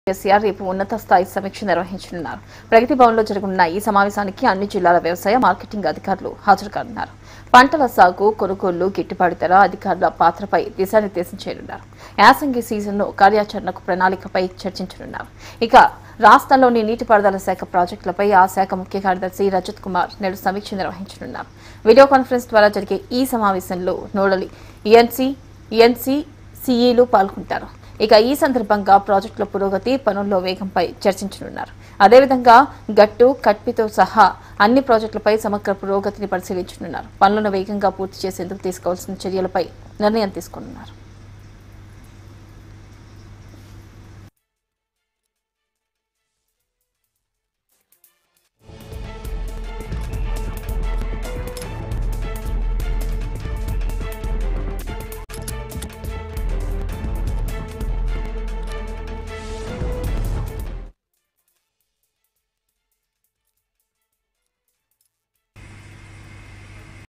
కేసీఆర్ రేపు ఉన్నత స్థాయి సమీక్ష నిర్వహించనున్నారు ప్రగతి భవన్లో జరగనున్న ఈ సమావేశానికి అన్ని జిల్లాల వ్యవసాయ మార్కెటింగ్ అధికారులు హాజరు కానున్నారు పంటల సాగు కొనుగోళ్లు గిట్టుబాటు ధర అధికారుల పాత్రపై దిశానిర్దేశం చేయనున్నారు యాసంగి సీజన్ను కార్యాచరణకు ప్రణాళికపై చర్చించనున్నారు ఇక రాష్ట్రంలోని నీటిపారుదల శాఖ ప్రాజెక్టులపై ఆ శాఖ ముఖ్య కార్యదర్శి రజత్ కుమార్ నేడు సమీక్ష నిర్వహించనున్నారు వీడియో కాన్ఫరెన్స్ ద్వారా జరిగే ఈ సమావేశంలో నోడలి ఈఎన్సీ ఈఎన్సీ సీఈలు పాల్గొంటారు ఇక ఈ సందర్భంగా ప్రాజెక్టుల పురోగతి పనుల్లో వేగంపై చర్చించనున్నారు అదేవిధంగా గట్టు కట్పితో సహా అన్ని ప్రాజెక్టులపై సమగ్ర పురోగతిని పరిశీలించనున్నారు పనులను వేగంగా పూర్తి చేసేందుకు తీసుకోవాల్సిన చర్యలపై నిర్ణయం తీసుకున్నారు